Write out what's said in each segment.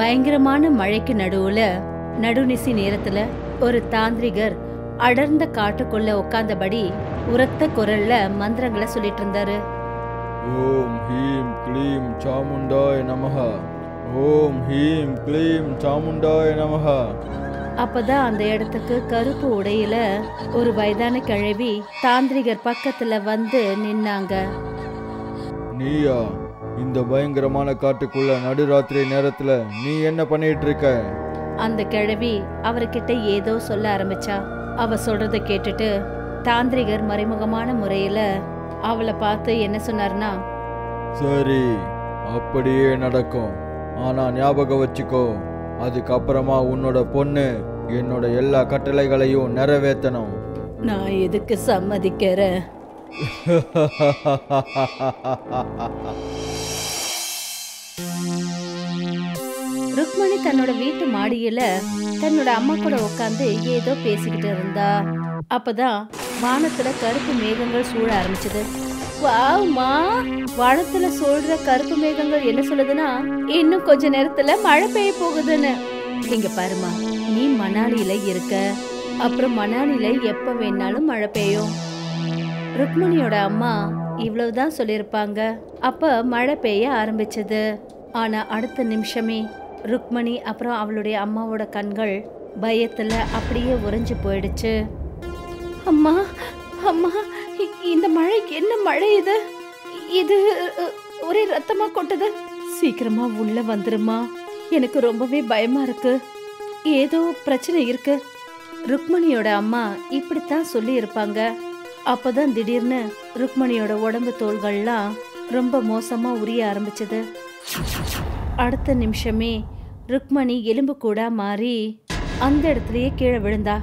பயங்கரமான மழைக்கு நடுவுல நடுநிசி நேரத்துல ஒரு தாந்திரிகர் அடர்ந்த காட்டுக்குள்ள உட்கார்ந்தபடி உரத்த குரல்ல மந்திரங்களை சொல்லிட்டு இருந்தாரு ஓம் ஹீம் க்ளீம் சாமுண்டாய நமஹ ஓம் ஹீம் க்ளீம் சாமுண்டாய நமஹ அப்பதான் அந்த இடத்துக்கு கருப்பு உடையில ஒரு வயதான கிழவி தாந்திரிகர் பக்கத்துல வந்து நின்னாங்க நீயா இந்த பயங்கரமான காட்டுக்குள்ள நடுராத்திரி நேரத்துல நீ என்ன பண்ணிட்டு இருக்க அந்த கிழவி அவர்கிட்ட ஏதோ சொல்ல ஆரம்பிச்சா அவ சொல்றத கேட்டுட்டு தாந்திரிகர் மறைமுகமான முறையில அவளை பார்த்து என்ன சொன்னார்னா சரி அப்படியே நடக்கும் ஆனா ஞாபகம் வச்சுக்கோ அதுக்கப்புறமா உன்னோட பொண்ணு என்னோட எல்லா கட்டளைகளையும் நிறைவேற்றணும் நான் எதுக்கு சம்மதிக்கிறேன் ருக்மணி தன்னோட வீட்டு மாடியில தன்னோட அம்மா கூட உட்காந்து ஏதோ பேசிக்கிட்டு இருந்தா அப்பதான் வானத்துல கருப்பு மேகங்கள் சூழ ஆரம்பிச்சது வாவ்மா வானத்துல சூழ்ற கருப்பு மேகங்கள் என்ன சொல்லுதுன்னா இன்னும் கொஞ்ச நேரத்துல மழை பெய்ய போகுதுன்னு இங்க பாருமா நீ மணாலியில இருக்க அப்புறம் மணாலியில எப்ப வேணாலும் மழை பெய்யும் ருக்மணியோட அம்மா இவ்வளவுதான் சொல்லியிருப்பாங்க அப்ப மழை பெய்ய ஆரம்பிச்சது ஆனா அடுத்த நிமிஷமே ருக்மணி அப்புறம் அவளுடைய அம்மாவோட கண்கள் பயத்துல அப்படியே உறைஞ்சு போயிடுச்சு அம்மா அம்மா இ- இந்த மழை என்ன மழை இது இது அ, ஒரே ரத்தமா கொட்டுது சீக்கிரமா உள்ள வந்துருமா எனக்கு ரொம்பவே பயமா இருக்கு ஏதோ பிரச்சனை இருக்கு ருக்மணியோட அம்மா இப்படித்தான் சொல்லி இருப்பாங்க அப்பதான் திடீர்னு ருக்மணியோட உடம்பு தோள்கள்லாம் ரொம்ப மோசமா உரிய ஆரம்பிச்சது அடுத்த நிமிஷமே ருக்மணி எலும்பு கூட மாறி அந்த இடத்துலயே கீழே விழுந்தா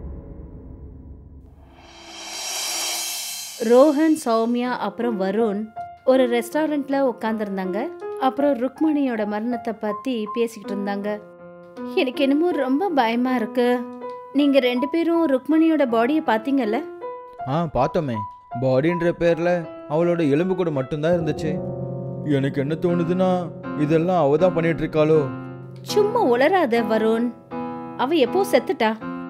ரோஹன் சௌமியா அப்புறம் வருண் ஒரு ரெஸ்டாரண்ட்ல உட்காந்துருந்தாங்க அப்புறம் ருக்மணியோட மரணத்தை பத்தி பேசிக்கிட்டு இருந்தாங்க எனக்கு என்னமோ ரொம்ப பயமா இருக்கு நீங்க ரெண்டு பேரும் ருக்மணியோட பாடியை பாத்தீங்கல்ல ஆ பார்த்தோமே பாடின்ற பேர்ல அவளோட எலும்பு கூட மட்டும்தான் இருந்துச்சு எனக்கு என்ன தோணுதுன்னா இதெல்லாம் அவ தான் பண்ணிட்டு இருக்காளோ சும்மா உளராத வருண் அவ எப்போ செத்துட்டா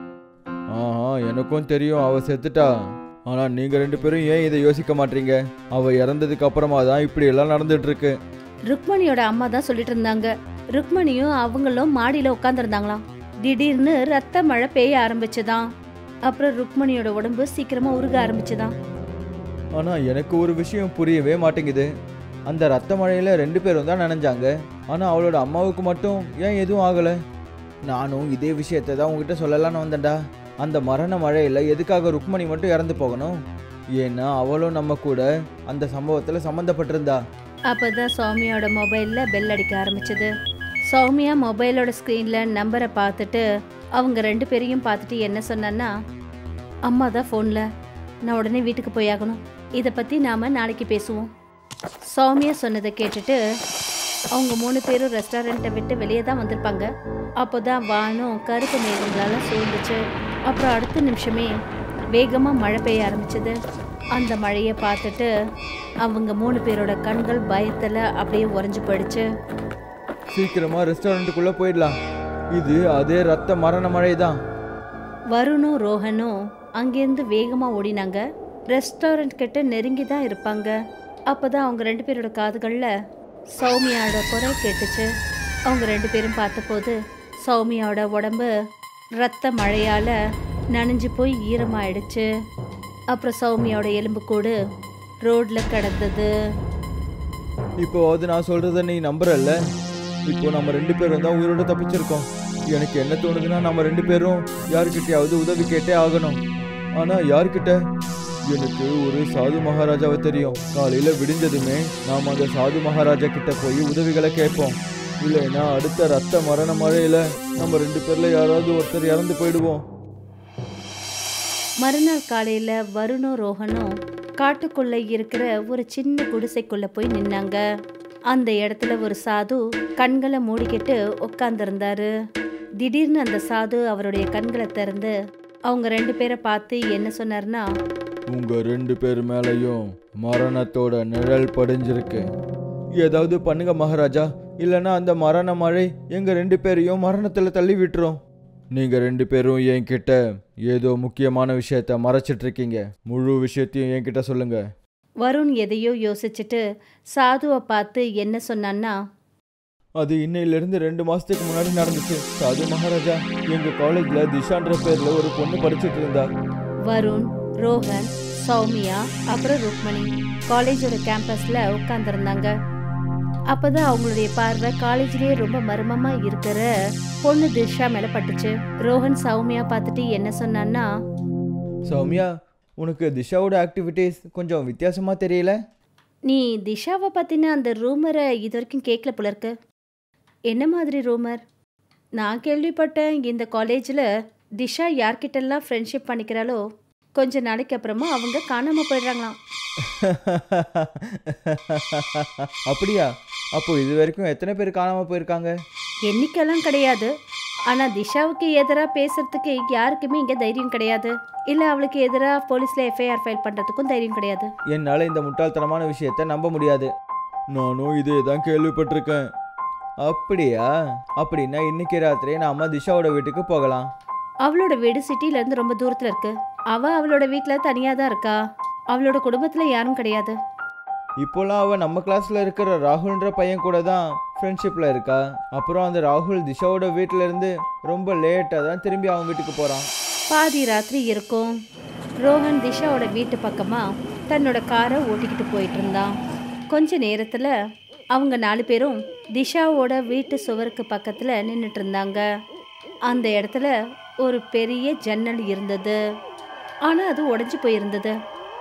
ஆஹா எனக்கும் தெரியும் அவ செத்துட்டா ஆனா நீங்க ரெண்டு பேரும் ஏன் இதை யோசிக்க மாட்டீங்க அவ இறந்ததுக்கு அப்புறமா தான் இப்படி எல்லாம் நடந்துட்டு இருக்கு ருக்மணியோட அம்மா தான் சொல்லிட்டு இருந்தாங்க ருக்மணியும் அவங்களும் மாடியில உட்காந்துருந்தாங்களாம் திடீர்னு ரத்த மழை பெய்ய ஆரம்பிச்சுதான் அப்புறம் ருக்மணியோட உடம்பு சீக்கிரமா உருக ஆரம்பிச்சுதான் ஆனா எனக்கு ஒரு விஷயம் புரியவே மாட்டேங்குது அந்த ரத்த மழையில ரெண்டு பேரும் தான் நனைஞ்சாங்க ஆனா அவளோட அம்மாவுக்கு மட்டும் ஏன் எதுவும் ஆகல நானும் இதே விஷயத்தை தான் உங்ககிட்ட சொல்லலாம்னு வந்தேன்டா அந்த மரண மழையில எதுக்காக ருக்மணி மட்டும் இறந்து போகணும் ஏன்னா அவளும் நம்ம கூட அந்த சம்பவத்துல சம்மந்தப்பட்டிருந்தா அப்பதான் சௌமியாவோட மொபைல்ல பெல் அடிக்க ஆரம்பிச்சது சௌமியா மொபைலோட ஸ்க்ரீன்ல நம்பரை பார்த்துட்டு அவங்க ரெண்டு பேரையும் பார்த்துட்டு என்ன சொன்னான்னா அம்மா தான் ஃபோனில் நான் உடனே வீட்டுக்கு போயாகணும் இதை பற்றி நாம் நாளைக்கு பேசுவோம் சௌமியா சொன்னதை கேட்டுட்டு அவங்க மூணு பேரும் ரெஸ்டாரண்ட்டை விட்டு வெளியே தான் வந்திருப்பாங்க அப்போ தான் வானம் கருப்பு மேகங்களால சூழ்ந்துச்சு அப்புறம் அடுத்த நிமிஷமே வேகமாக மழை பெய்ய ஆரம்பிச்சது அந்த மழையை பார்த்துட்டு அவங்க மூணு பேரோட கண்கள் பயத்தில் அப்படியே உறைஞ்சு போயிடுச்சு சீக்கிரமா ரெஸ்டாரண்ட்டுக்குள்ள போயிடலாம் இது அதே ரத்த மரண மழை தான் வருணும் ரோஹனும் அங்கேருந்து வேகமாக ஓடினாங்க ரெஸ்டாரண்ட் கிட்ட நெருங்கி தான் இருப்பாங்க அப்பதான் அவங்க ரெண்டு பேரோட காதுகளில் சௌமியாவோட குரல் கேட்டுச்சு அவங்க ரெண்டு பேரும் பார்த்தபோது சௌமியாவோட உடம்பு ரத்த மழையால நனைஞ்சு போய் ஈரமாயிடுச்சு அப்புறம் சௌமியாவோட எலும்புக்கூடு ரோட்ல கிடந்தது இப்போ அது நான் சொல்றத நீ நம்புறல்ல இப்போ நம்ம ரெண்டு பேரும் தான் உயிரோட தப்பிச்சிருக்கோம் எனக்கு என்ன தோணுதுன்னா நம்ம ரெண்டு பேரும் யாருக்கிட்டயாவது உதவி கேட்டே ஆகணும் ஆனா யார்கிட்ட எனக்கு ஒரு சாது மகாராஜாவை தெரியும் காலையில விடிஞ்சதுமே நாம அந்த சாது மகாராஜா கிட்ட போய் உதவிகளை கேட்போம் இல்லைன்னா அடுத்த ரத்த மரண மழையில நம்ம ரெண்டு பேர்ல யாராவது ஒருத்தர் இறந்து போயிடுவோம் மறுநாள் காலையில வருணும் ரோஹனும் காட்டுக்குள்ள இருக்கிற ஒரு சின்ன குடிசைக்குள்ள போய் நின்னாங்க அந்த இடத்துல ஒரு சாது கண்களை மூடிக்கிட்டு உட்கார்ந்திருந்தாரு திடீர்னு அந்த சாது அவருடைய கண்களை திறந்து அவங்க ரெண்டு பேரை பார்த்து என்ன சொன்னார்னா உங்க ரெண்டு பேர் மேலையும் மரணத்தோட நிழல் படிஞ்சிருக்கு ஏதாவது பண்ணுங்க மகாராஜா இல்லைன்னா அந்த மரண மழை எங்க ரெண்டு பேரையும் மரணத்துல தள்ளி விட்டுரும் நீங்க ரெண்டு பேரும் என்கிட்ட ஏதோ முக்கியமான விஷயத்த மறைச்சிட்டு இருக்கீங்க முழு விஷயத்தையும் என்கிட்ட சொல்லுங்க வருண் எதையோ யோசிச்சுட்டு சாதுவை பார்த்து என்ன சொன்னான்னா அது இன்னையிலிருந்து ரெண்டு மாசத்துக்கு முன்னாடி நடந்துச்சு சாது மகாராஜா எங்க காலேஜ்ல திஷான்ற பேர்ல ஒரு பொண்ணு படிச்சிட்டு இருந்தா வருண் ரோஹன் சௌமியா அப்புறம் ருக்மணி காலேஜோட கேம்பஸ்ல உட்காந்துருந்தாங்க அப்பதான் அவங்களுடைய பார்வை காலேஜ்லயே ரொம்ப மர்மமா இருக்கிற பொண்ணு திஷா மேல பட்டுச்சு ரோஹன் சௌமியா பார்த்துட்டு என்ன சொன்னான்னா சௌமியா உனக்கு திஷாவோட ஆக்டிவிட்டீஸ் கொஞ்சம் வித்தியாசமா தெரியல நீ திஷாவை பத்தின அந்த ரூமரை இது வரைக்கும் கேட்கல போல இருக்கு என்ன மாதிரி ரூமர் நான் கேள்விப்பட்டேன் இந்த காலேஜில் திஷா யார்கிட்டெல்லாம் ஃப்ரெண்ட்ஷிப் பண்ணிக்கிறாளோ கொஞ்ச நாளைக்கு அப்புறமா அவங்க காணாம போயிடுறாங்களாம் அப்படியா அப்போ இது வரைக்கும் எத்தனை பேர் காணாம போயிருக்காங்க எண்ணிக்கைலாம் கிடையாது ஆனா திஷாவுக்கு எதிராக பேசுறதுக்கு யாருக்குமே இங்க தைரியம் கிடையாது இல்ல அவளுக்கு எதிராக போலீஸ்ல எஃப்ஐஆர் ஃபைல் பண்றதுக்கும் தைரியம் கிடையாது என்னால் இந்த முட்டாள்தனமான விஷயத்த நம்ப முடியாது நானும் இதே தான் கேள்விப்பட்டிருக்கேன் அப்படியா அப்படின்னா இன்னைக்கு ராத்திரி நாம திஷாவோட வீட்டுக்கு போகலாம் அவளோட வீடு சிட்டில இருந்து ரொம்ப தூரத்துல இருக்கு அவ அவளோட வீட்ல தனியா தான் இருக்கா அவளோட குடும்பத்துல யாரும் கிடையாது இப்போலாம் அவ நம்ம கிளாஸ்ல இருக்கிற ராகுல்ன்ற பையன் கூட தான் ஃப்ரெண்ட்ஷிப்ல இருக்கா அப்புறம் அந்த ராகுல் திஷாவோட வீட்ல இருந்து ரொம்ப லேட்டாக தான் திரும்பி அவன் வீட்டுக்கு போறான் பாதி ராத்திரி இருக்கும் ரோஹன் திஷாவோட வீட்டு பக்கமா தன்னோட காரை ஓட்டிக்கிட்டு போயிட்டு இருந்தான் கொஞ்ச நேரத்துல அவங்க நாலு பேரும் திஷாவோட வீட்டு சுவருக்கு பக்கத்துல நின்றுட்டு இருந்தாங்க அந்த இடத்துல ஒரு பெரிய ஜன்னல் இருந்தது ஆனா அது உடைஞ்சு போயிருந்தது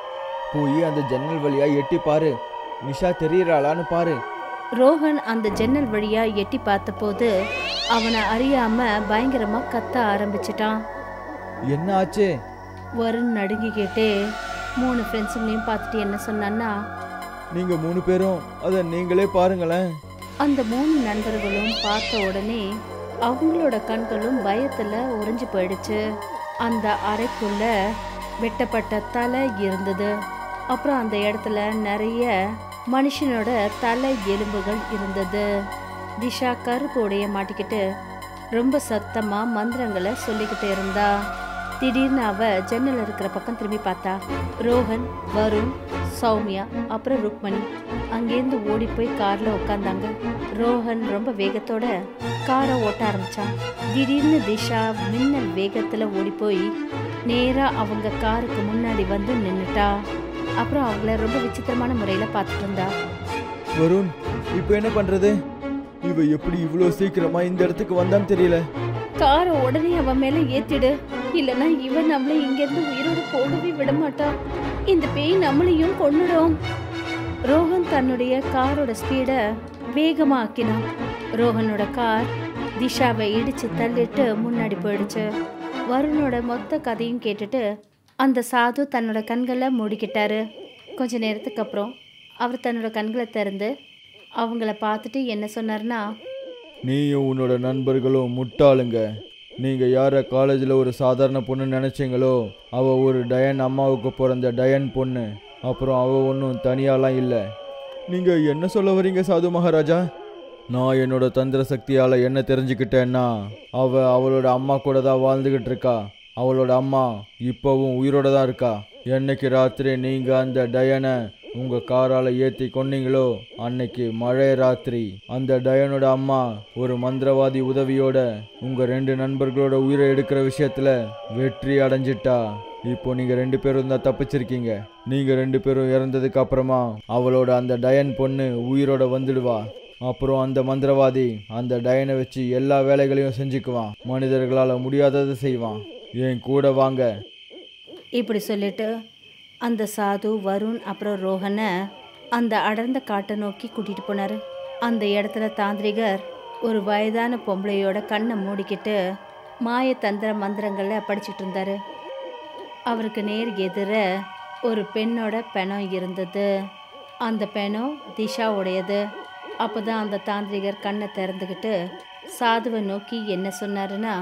போய் அந்த ஜன்னல் வழியா எட்டி பாரு நிஷா தெரியறாளான்னு பாரு ரோஹன் அந்த ஜன்னல் வழியா எட்டி பார்த்தபோது அவனை அறியாம பயங்கரமா கத்த ஆரம்பிச்சிட்டான் என்ன ஆச்சு வருண் நடுங்கிக்கிட்டே மூணு ஃப்ரெண்ட்ஸுங்களையும் பார்த்துட்டு என்ன சொன்னான்னா நீங்க மூணு பேரும் அதை நீங்களே பாருங்களேன் அந்த மூணு நண்பர்களும் பார்த்த உடனே அவங்களோட கண்களும் பயத்துல உறைஞ்சு போயிடுச்சு அந்த அறைக்குள்ள வெட்டப்பட்ட தலை இருந்தது அப்புறம் அந்த இடத்துல நிறைய மனுஷனோட தலை எலும்புகள் இருந்தது திஷா கருப்பு உடைய மாட்டிக்கிட்டு ரொம்ப சத்தமா மந்திரங்களை சொல்லிக்கிட்டு இருந்தா திடீர்னு அவ ஜன்னல் இருக்கிற பக்கம் திரும்பி பார்த்தா ரோஹன் வருண் சௌமியா அப்புறம் ருக்மணி அங்கேருந்து ஓடி போய் கார்ல உட்காந்தாங்க ரோஹன் ரொம்ப வேகத்தோட காரை ஓட்ட ஆரம்பிச்சான் திடீர்னு திஷா மின்னல் வேகத்துல ஓடி போய் நேரா அவங்க காருக்கு முன்னாடி வந்து நின்னுட்டா அப்புறம் அவங்கள ரொம்ப விசித்திரமான முறையில பார்த்துட்டு இருந்தா வருண் இப்போ என்ன பண்றது இவ எப்படி இவ்வளோ சீக்கிரமா இந்த இடத்துக்கு வந்தான்னு தெரியல காரை உடனே அவன் மேல ஏத்திடு இல்லனா இவன் நம்மள இங்க இருந்து உயிரோட போகவே விட மாட்டான் இந்த பேய் நம்மளையும் கொன்னுடும் ரோஹன் தன்னுடைய காரோட ஸ்பீட வேகமா ஆக்கினான் ரோஹனோட கார் திஷாவை இடிச்சு தள்ளிட்டு முன்னாடி போயிடுச்சு வருணோட மொத்த கதையும் கேட்டுட்டு அந்த சாது தன்னோட கண்களை மூடிக்கிட்டாரு கொஞ்ச நேரத்துக்கு அப்புறம் அவர் தன்னோட கண்களை திறந்து அவங்கள பார்த்துட்டு என்ன சொன்னார்னா நீயும் உன்னோட நண்பர்களும் முட்டாளுங்க நீங்க யார காலேஜில் ஒரு சாதாரண பொண்ணு நினைச்சீங்களோ அவ ஒரு டயன் அம்மாவுக்கு பிறந்த டயன் பொண்ணு அப்புறம் அவ ஒன்றும் தனியாலாம் இல்லை நீங்க என்ன சொல்ல வரீங்க சாது மகாராஜா நான் என்னோட தந்திர சக்தியால என்ன தெரிஞ்சுக்கிட்டேன்னா அவ அவளோட அம்மா கூட தான் வாழ்ந்துகிட்டு இருக்கா அவளோட அம்மா இப்போவும் உயிரோட தான் இருக்கா என்னைக்கு ராத்திரி நீங்க அந்த டயனை உங்க காரால ஏத்தி கொன்னீங்களோ அன்னைக்கு மழை ராத்திரி அந்த டயனோட அம்மா ஒரு மந்திரவாதி உதவியோட உங்க ரெண்டு நண்பர்களோட உயிரை எடுக்கிற விஷயத்துல வெற்றி அடைஞ்சிட்டா இப்போ நீங்க ரெண்டு பேரும் தான் தப்பிச்சிருக்கீங்க நீங்க ரெண்டு பேரும் இறந்ததுக்கு அப்புறமா அவளோட அந்த டயன் பொண்ணு உயிரோட வந்துடுவா அப்புறம் அந்த மந்திரவாதி அந்த டயனை வச்சு எல்லா வேலைகளையும் செஞ்சுக்குவான் மனிதர்களால முடியாததை செய்வான் என் கூட வாங்க இப்படி சொல்லிட்டு அந்த சாது வருண் அப்புறம் ரோஹனை அந்த அடர்ந்த காட்டை நோக்கி கூட்டிட்டு போனாரு அந்த இடத்துல தாந்திரிகர் ஒரு வயதான பொம்பளையோட கண்ணை மூடிக்கிட்டு மாய தந்திர மந்திரங்களை படிச்சிட்டு இருந்தாரு அவருக்கு நேர் எதிர ஒரு பெண்ணோட பெணம் இருந்தது அந்த பெணம் திஷாவுடையது அப்போதான் அந்த தாந்திரிகர் கண்ணை திறந்துக்கிட்டு சாதுவை நோக்கி என்ன சொன்னாருன்னா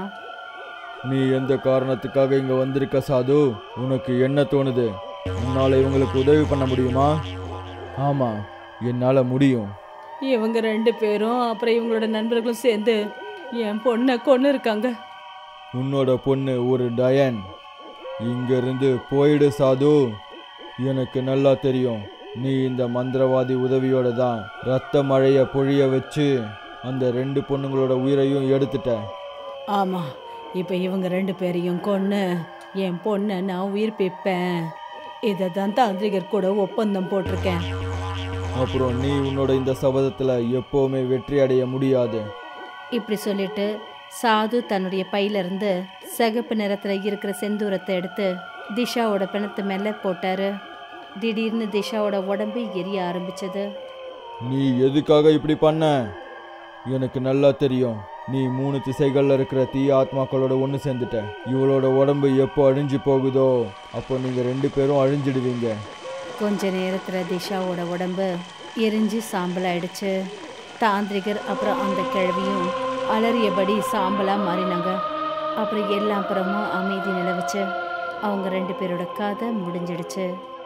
நீ எந்த காரணத்துக்காக இங்க வந்திருக்க சாது உனக்கு என்ன தோணுது உன்னால இவங்களுக்கு உதவி பண்ண முடியுமா ஆமா என்னால முடியும் இவங்க ரெண்டு பேரும் அப்புறம் இவங்களோட நண்பர்களும் சேர்ந்து என் பொண்ணை கொண்டு இருக்காங்க உன்னோட பொண்ணு ஒரு டயன் இங்கிருந்து போயிடு சாது எனக்கு நல்லா தெரியும் நீ இந்த மந்திரவாதி உதவியோட தான் ரத்த மழையை பொழிய வச்சு அந்த ரெண்டு பொண்ணுங்களோட உயிரையும் எடுத்துட்ட ஆமா இப்போ இவங்க ரெண்டு பேரையும் கொன்னு என் பொண்ணை நான் உயிர்ப்பிப்பேன் இதை தான் தாந்திரிகர் கூட ஒப்பந்தம் போட்டிருக்கேன் அப்புறம் நீ உன்னோட இந்த சபதத்தில் எப்போவுமே வெற்றி அடைய முடியாது இப்படி சொல்லிட்டு சாது தன்னுடைய பையிலிருந்து சிகப்பு நிறத்தில் இருக்கிற செந்தூரத்தை எடுத்து திஷாவோட பிணத்து மேலே போட்டாரு திடீர்னு திஷாவோட உடம்பு எரிய ஆரம்பிச்சது நீ எதுக்காக இப்படி பண்ண எனக்கு நல்லா தெரியும் நீ மூணு திசைகள்ல இருக்கிற தீய ஆத்மாக்களோட ஒன்று சேர்ந்துட்ட இவளோட உடம்பு எப்போ அழிஞ்சு போகுதோ அப்போ நீங்க ரெண்டு பேரும் அழிஞ்சிடுவீங்க கொஞ்ச நேரத்தில் திஷாவோட உடம்பு எரிஞ்சு சாம்பல் ஆயிடுச்சு தாந்திரிகர் அப்புறம் அந்த கிழவியும் அலறியபடி சாம்பலாக மாறினாங்க அப்புறம் எல்லா அப்புறமும் அமைதி நிலவுச்சு அவங்க ரெண்டு பேரோட கதை முடிஞ்சிடுச்சு